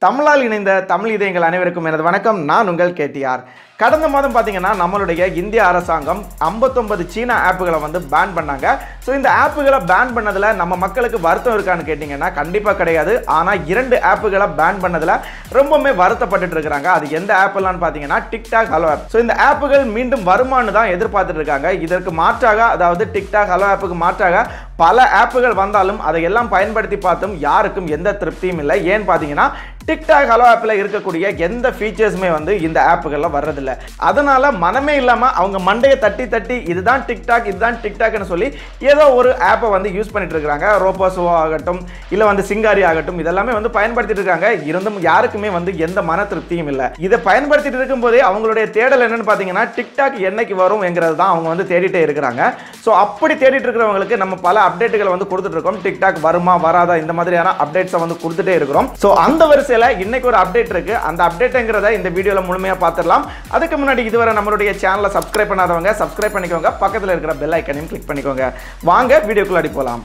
தமிழால் இணைந்த தமிழ் இதயங்கள் அனைவருக்கும் எனது வணக்கம் நான் உங்கள் கேடிஆர் கடந்த மாதம் பார்த்தீங்கன்னா நம்மளுடைய இந்திய அரசாங்கம் 59 சீன ஆப்புகளை வந்து பேன் பண்ணாங்க ஸோ இந்த ஆப்புகளை பேன் பண்ணதில் நம்ம மக்களுக்கு வருத்தம் இருக்கான்னு கேட்டிங்கன்னா கண்டிப்பாக கிடையாது ஆனால் இரண்டு ஆப்புகளை பேன் பண்ணதில் ரொம்பவுமே வருத்தப்பட்டுட்டு இருக்கிறாங்க அது எந்த ஆப்லான்னு பார்த்தீங்கன்னா டிக்டாக் ஹலோ ஆப் ஸோ இந்த ஆப்புகள் மீண்டும் வருமானு தான் எதிர்பார்த்துட்டு இருக்காங்க இதற்கு மாற்றாக அதாவது டிக்டாக் ஹலோ ஆப்புக்கு மாற்றாக பல ஆப்புகள் வந்தாலும் அதை எல்லாம் பயன்படுத்தி பார்த்தும் யாருக்கும் எந்த திருப்தியும் இல்லை ஏன்னு பார்த்தீங்கன்னா டிக்டாக் ஹலோ ஆப்பில் இருக்கக்கூடிய எந்த ஃபீச்சர்ஸுமே வந்து இந்த ஆப்புகளில் வர்றதில்ல அதனால மனமே இல்லாமல் அவங்க மண்டையை தட்டி தட்டி இதுதான் டிக்டாக் இதுதான் டிக்டாக்னு சொல்லி ஏதோ ஒரு ஆப்பை வந்து யூஸ் பண்ணிட்டு இருக்காங்க ரோபோசோ ஆகட்டும் இல்லை வந்து சிங்காரி ஆகட்டும் இதெல்லாமே வந்து பயன்படுத்திட்டு இருக்காங்க இருந்தும் யாருக்குமே வந்து எந்த மன திருப்தியும் இல்லை இதை பயன்படுத்திட்டு இருக்கும்போதே அவங்களுடைய தேடல் என்னன்னு பார்த்தீங்கன்னா டிக்டாக் என்னைக்கு வரும்ங்கிறது தான் அவங்க வந்து தேடிட்டே இருக்கிறாங்க ஸோ அப்படி தேடிட்டு இருக்கிறவங்களுக்கு நம்ம பல அப்டேட்டுகளை வந்து கொடுத்துட்டு இருக்கோம் டிக்டாக் வருமா வராதா இந்த மாதிரியான அப்டேட்ஸை வந்து கொடுத்துட்டே இருக்கிறோம் ஸோ அந்த வரிசையில் இன்னைக்கு ஒரு அப்டேட் இருக்கு அந்த அப்டேட்டுங்கிறத இந்த வீடியோவில் முழுமையாக பார்த்துடலாம் அதுக்கு முன்னாடி இதுவரை நம்மளுடைய சேனலை சப்ஸ்கிரைப் பண்ணாதவங்க சப்ஸ்கிரைப் பண்ணிக்கோங்க பக்கத்தில் இருக்கிற பெல் ஐக்கனையும் கிளிக் பண்ணிக்கோங்க வாங்க வீடியோக்குள்ள அடி போகலாம்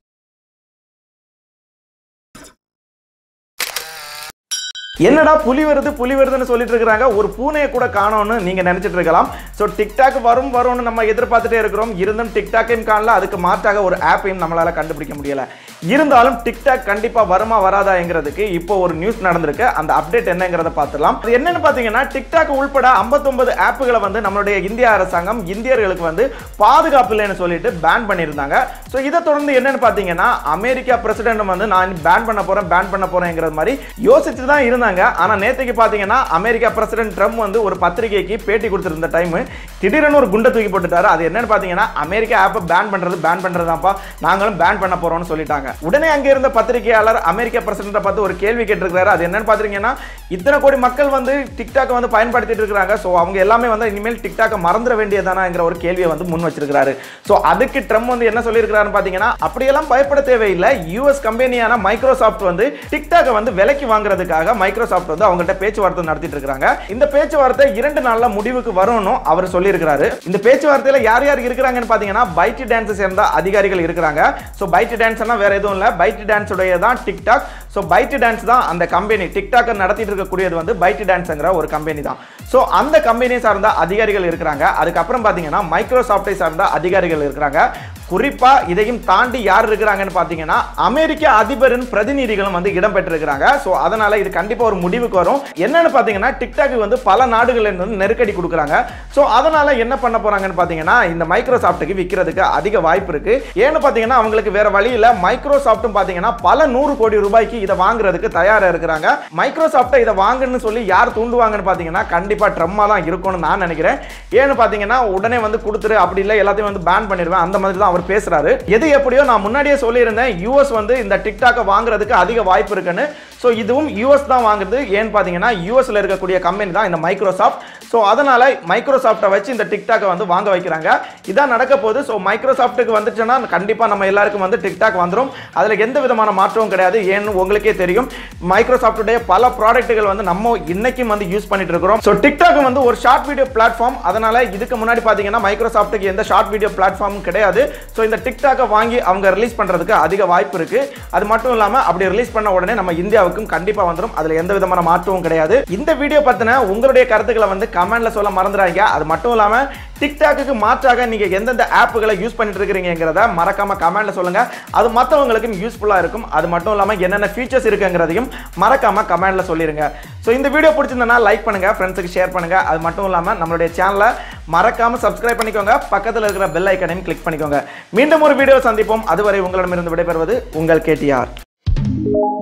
என்னடா புலி வருது புலி வருதுன்னு சொல்லிட்டு இருக்கிறாங்க ஒரு பூனையை கூட காணோம்னு நீங்க நினைச்சிட்டு இருக்கலாம் ஸோ டிக்டாக் வரும் வரும்னு நம்ம எதிர்பார்த்துட்டே இருக்கிறோம் இருந்தும் டிக்டாக்கையும் காணல அதுக்கு மாற்றாக ஒரு ஆப்பையும் நம்மளால கண்டுபிடிக்க முடியல இருந்தாலும் டிக்டாக் கண்டிப்பா வருமா வராதாங்கிறதுக்கு இப்போ ஒரு நியூஸ் நடந்திருக்கு அந்த அப்டேட் என்னங்கிறத பார்த்துலாம் அது என்னன்னு பார்த்தீங்கன்னா டிக்டாக் உள்பட 59 ஆப்புகளை வந்து நம்மளுடைய இந்திய அரசாங்கம் இந்தியர்களுக்கு வந்து பாதுகாப்பு இல்லைன்னு சொல்லிட்டு பேன் பண்ணியிருந்தாங்க ஸோ இதை தொடர்ந்து என்னன்னு பார்த்தீங்கன்னா அமெரிக்கா பிரசிடென்ட் வந்து நான் பேன் பண்ண போறேன் பேன் பண்ண போறேங்கிற மாதிரி யோசிச்சு தான் இருந்தாங்க ஆனா நேற்றுக்கு பார்த்தீங்கன்னா அமெரிக்கா பிரசிடென்ட் ட்ரம்ப் வந்து ஒரு பத்திரிகைக்கு பேட்டி கொடுத்திருந்த டைம் திடீர்னு ஒரு குண்டை தூக்கி போட்டுட்டாரு அது என்னன்னு பார்த்தீங்கன்னா அமெரிக்கா ஆப்பை பேன் பண்றது பேன் பண்றதாப்பா நாங்களும் பேன் பண்ண போறோம்னு சொல்லிட்டாங்க உடனே அங்கே இருந்த பத்திரிகையாளர் அமெரிக்க பிரசிடென்ட்டை பார்த்து ஒரு கேள்வி கேட்டிருக்காரு அது என்னன்னு பார்த்தீங்கன்னா இத்தனை கோடி மக்கள் வந்து டிக்டாக் வந்து பயன்படுத்திட்டு இருக்காங்க ஸோ அவங்க எல்லாமே வந்து இனிமேல் டிக்டாக்கை மறந்துட வேண்டியதானாங்கிற ஒரு கேள்வியை வந்து முன் வச்சிருக்காரு ஸோ அதுக்கு ட்ரம்ப் வந்து என்ன சொல்லியிருக்கிறாருன்னு பார்த்தீங்கன்னா அப்படியெல்லாம் பயப்பட தேவையில்லை யூஎஸ் கம்பெனியான மைக்ரோசாஃப்ட் வந்து டிக்டாக்கை வந்து விலைக்கு வாங்குறதுக்காக மைக்ரோசாஃப்ட் வந்து அவங்கள்ட்ட பேச்சுவார்த்தை நடத்திட்டு இருக்காங்க இந்த பேச்சுவார்த்தை இரண்டு நாள்ல முடிவுக்கு வரும்னு அவர் சொல்லியிருக்கிறாரு இந்த பேச்சுவார்த்தையில யார் யார் இருக்கிறாங்கன்னு பார்த்தீங்கன்னா பைட் டான்ஸ் சேர்ந்த அதிகாரிகள் இருக்கிறாங்க ஸோ பைட் டான்ஸ்னா வேற எதுவும் இல்லை பைட் டான்ஸ் உடைய தான் டிக்டாக் ஸோ பைட் டான்ஸ் தான் அந்த கம்பெனி டிக்டாக் நடத்திட்டு இருக்கக்கூடியது வந்து பைட் டான்ஸ்ங்கிற ஒரு கம்பெனி தான் ஸோ அந்த கம்பெனியை சார்ந்த அதிகாரிகள் இருக்கிறாங்க அதுக்கப்புறம் பார்த்தீங்கன்னா மைக்ரோசாஃப்டை சார்ந்த அதிகாரிகள் இருக்கிறாங்க குறிப்பா இதையும் தாண்டி யார் இருக்கிறாங்கன்னு பார்த்தீங்கன்னா அமெரிக்க அதிபரின் பிரதிநிதிகளும் வந்து இடம்பெற்றிருக்கிறாங்க ஸோ அதனால இது கண்டிப்பா ஒரு முடிவுக்கு வரும் என்னன்னு பார்த்தீங்கன்னா டிக்டாக் வந்து பல நாடுகள்ல இருந்து வந்து நெருக்கடி கொடுக்குறாங்க ஸோ அதனால என்ன பண்ண போறாங்கன்னு பார்த்தீங்கன்னா இந்த மைக்ரோசாஃப்ட்டுக்கு விற்கிறதுக்கு அதிக வாய்ப்பு இருக்கு ஏன்னு பார்த்தீங்கன்னா அவங்களுக்கு வேற வழி இல்ல மைக்ரோசாஃப்ட்டும் பார்த்தீங்கன்னா பல நூறு கோடி ரூபாய்க்கு இதை வாங்குறதுக்கு தயாரா இருக்கிறாங்க மைக்ரோசாஃப்ட்டை இதை வாங்குன்னு சொல்லி யார் தூண்டுவாங்கன்னு பார்த்தீங்கன்னா கண்டிப்பா ட்ரம்மா தான் இருக்கும்னு நான் நினைக்கிறேன் ஏன்னு பார்த்தீங்கன்னா உடனே வந்து கொடுத்துரு அப்படி இல்லை எல்லாத்தையும் வந்து பேன் பண்ணிடுவேன் அந்த மாதிரி தான் அவர் பேசுறாரு எது எப்படியோ நான் முன்னாடியே சொல்லியிருந்தேன் யூஎஸ் வந்து இந்த டிக்டாக்கை வாங்குறதுக்கு அதிக வாய்ப்பு இருக்குன்னு ஸோ இதுவும் யூஎஸ் தான் வாங்குறது ஏன்னு பார்த்தீங்கன்னா யூஎஸ்ல இருக்கக்கூடிய கம்பெனி தான் இந்த மைக்ரோசாஃப்ட் ஸோ அதனால மைக்ரோசாஃப்ட்டை வச்சு இந்த டிக்டாக்கை வந்து வாங்க வைக்கிறாங்க இதான் நடக்க போகுது ஸோ மைக்ரோசாஃப்ட்டுக்கு வந்துச்சுன்னா கண்டிப்பாக நம்ம எல்லாருக்கும் வந்து டிக்டாக் வந்துடும் அதில் எந்த விதமான மாற்றமும் கிடையாது ஏன்னு உங்களுக்கே தெரியும் மைக்ரோசாஃப்ட்டுடைய பல ப்ராடக்ட்டுகள் வந்து நம்ம இன்னைக்கும் வந்து யூஸ் பண்ணிட்டு இருக்கிறோம் ஸோ டிக்டாக் வந்து ஒரு ஷார்ட் வீடியோ பிளாட்ஃபார்ம் அதனால இதுக்கு முன்னாடி பார்த்தீங்கன்னா மைக்ரோசாஃப்ட்டுக்கு எந்த ஷார்ட் வீடியோ பிளாட்ஃபார்மும் கிடையாது ஸோ இந்த டிக்டாக்கை வாங்கி அவங்க ரிலீஸ் பண்ணுறதுக்கு அதிக வாய்ப்பு இருக்கு அது மட்டும் இல்லாமல் அப்படி ரிலீஸ் பண்ண உடனே நம்ம இந்தியாவுக்கும் கண்டிப்பாக வந்துடும் அதில் எந்த விதமான மாற்றமும் கிடையாது இந்த வீடியோ பற்றின உங்களுடைய கருத்துக்களை வந்து கமெண்ட்ல சொல்ல மறந்துடாங்க அது மட்டும் இல்லாமல் டிக்டாக்கு மாற்றாக நீங்க எந்தெந்த ஆப்புகளை யூஸ் பண்ணிட்டு இருக்கிறீங்கிறத மறக்காம கமெண்ட்ல சொல்லுங்க அது மற்றவங்களுக்கும் யூஸ்ஃபுல்லா இருக்கும் அது மட்டும் இல்லாம என்னென்ன ஃபீச்சர்ஸ் இருக்குங்கிறதையும் மறக்காம கமெண்ட்ல சொல்லிருங்க ஸோ இந்த வீடியோ பிடிச்சிருந்தனா லைக் பண்ணுங்க ஃப்ரெண்ட்ஸுக்கு ஷேர் பண்ணுங்க அது மட்டும் இல்லாம நம்மளுடைய சேனலை மறக்காம சப்ஸ்கிரைப் பண்ணிக்கோங்க பக்கத்தில் இருக்கிற பெல் ஐக்கனையும் கிளிக் பண்ணிக்கோங்க மீண்டும் ஒரு வீடியோ சந்திப்போம் அதுவரை உங்களிடமிருந்து விடைபெறுவது உங்கள் கேடிஆர்